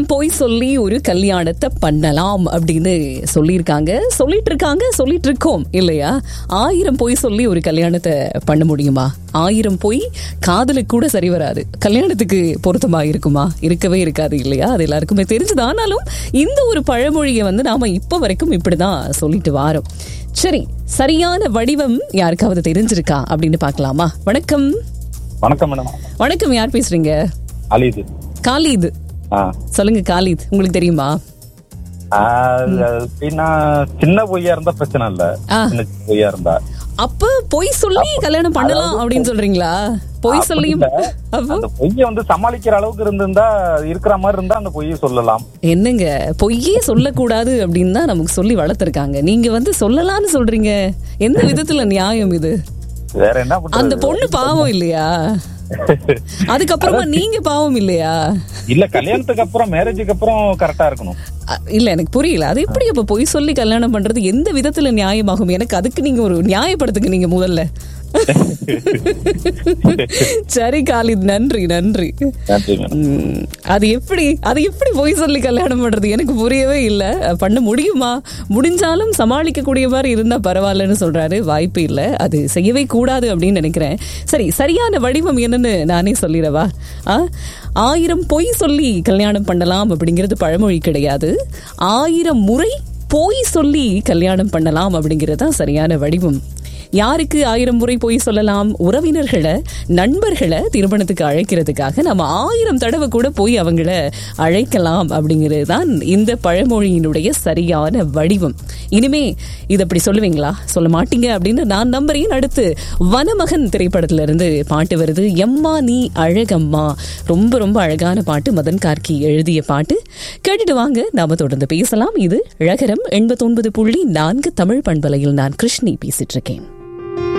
ஆயிரம் போய் சொல்லி ஒரு கல்யாணத்தை பண்ணலாம் அப்படின்னு சொல்லியிருக்காங்க சொல்லிட்டு இருக்காங்க சொல்லிட்டு இருக்கோம் இல்லையா ஆயிரம் போய் சொல்லி ஒரு கல்யாணத்தை பண்ண முடியுமா ஆயிரம் போய் காதலுக்கு கூட சரி வராது கல்யாணத்துக்கு பொருத்தமா இருக்குமா இருக்கவே இருக்காது இல்லையா அது எல்லாருக்குமே தெரிஞ்சது ஆனாலும் இந்த ஒரு பழமொழியை வந்து நாம இப்ப வரைக்கும் இப்படிதான் சொல்லிட்டு வாரோம் சரி சரியான வடிவம் யாருக்காவது தெரிஞ்சிருக்கா அப்படின்னு பார்க்கலாமா வணக்கம் வணக்கம் மேடம் வணக்கம் யார் பேசுறீங்க அலிது காலித் ஆ சொல்லுங்க காலித் உங்களுக்கு தெரியுமா ஆ, எப்படின்னா சின்ன பொய்யா இருந்தா பிரச்சனை இல்ல ஆ. சின்ன சின்ன பொய்யா இருந்தா அப்ப பொய் சொல்லி கல்யாணம் பண்ணலாம் அப்படின்னு சொல்றீங்களா பொய் சொல்லி அப்படி இல்ல. அப்போ அந்த பொய்யை வந்து சமாளிக்கிற அளவுக்கு இருந்திருந்தா இருக்கிற மாதிரி இருந்தா அந்த பொய்யை சொல்லலாம் என்னங்க பொய்யே சொல்லக்கூடாது அப்படின்னு தான் நமக்கு சொல்லி வளர்த்துருக்காங்க நீங்க வந்து சொல்லலாம்னு சொல்றீங்க எந்த விதத்துல நியாயம் இது வேற என்ன பண்றது? அந்த பொண்ணு பாவம் இல்லையா அதுக்கப்புறமா நீங்க பாவம் இல்லையா இல்ல கல்யாணத்துக்கு அப்புறம் மேரேஜுக்கு அப்புறம் கரெக்டா இருக்கணும் அ, இல்ல எனக்கு புரியல அது எப்படி அப்ப பொய் சொல்லி கல்யாணம் பண்றது எந்த விதத்துல நியாயமாகும் எனக்கு அதுக்கு நீங்க ஒரு நியாயப்படுத்துங்க நீங்க முதல்ல சரி காலித் நன்றி நன்றி நன்றி மேடம் ம், அது எப்படி அது எப்படி பொய் சொல்லி கல்யாணம் பண்றது எனக்கு புரியவே இல்லை பண்ண முடியுமா முடிஞ்சாலும் சமாளிக்கக்கூடிய மாதிரி இருந்தா பரவாயில்லன்னு சொல்றாரு வாய்ப்பு இல்லை அது செய்யவே கூடாது அப்படின்னு நினைக்கிறேன் சரி சரியான வடிவம் என்னன்னு நானே சொல்லிடவா ஆ? ஆயிரம் பொய் சொல்லி கல்யாணம் பண்ணலாம் அப்படிங்கிறது பழமொழி கிடையாது ஆயிரம் முறை பொய் சொல்லி கல்யாணம் பண்ணலாம் அப்படிங்கிறது தான் சரியான வடிவம் யாருக்கு ஆயிரம் முறை போய் சொல்லலாம் உறவினர்களை நண்பர்களை திருமணத்துக்கு அழைக்கிறதுக்காக நம்ம ஆயிரம் தடவை கூட போய் அவங்கள அழைக்கலாம் அப்படிங்கிறது தான் இந்த பழமொழியினுடைய சரியான வடிவம் இனிமே இது அப்படி சொல்லுவீங்களா சொல்ல மாட்டீங்க அப்படின்னு நான் நம்புறேன் அடுத்து வனமகன் திரைப்படத்துல இருந்து பாட்டு வருது எம்மா நீ அழகம்மா ரொம்ப ரொம்ப அழகான பாட்டு மதன் கார்கி எழுதிய பாட்டு கேட்டுட்டு வாங்க நாம தொடர்ந்து பேசலாம் இது அழகரம் எண்பத்தொன்பது புள்ளி நான்கு தமிழ் பண்பலையில் நான் கிருஷ்ணி பேசிட்டு இருக்கேன்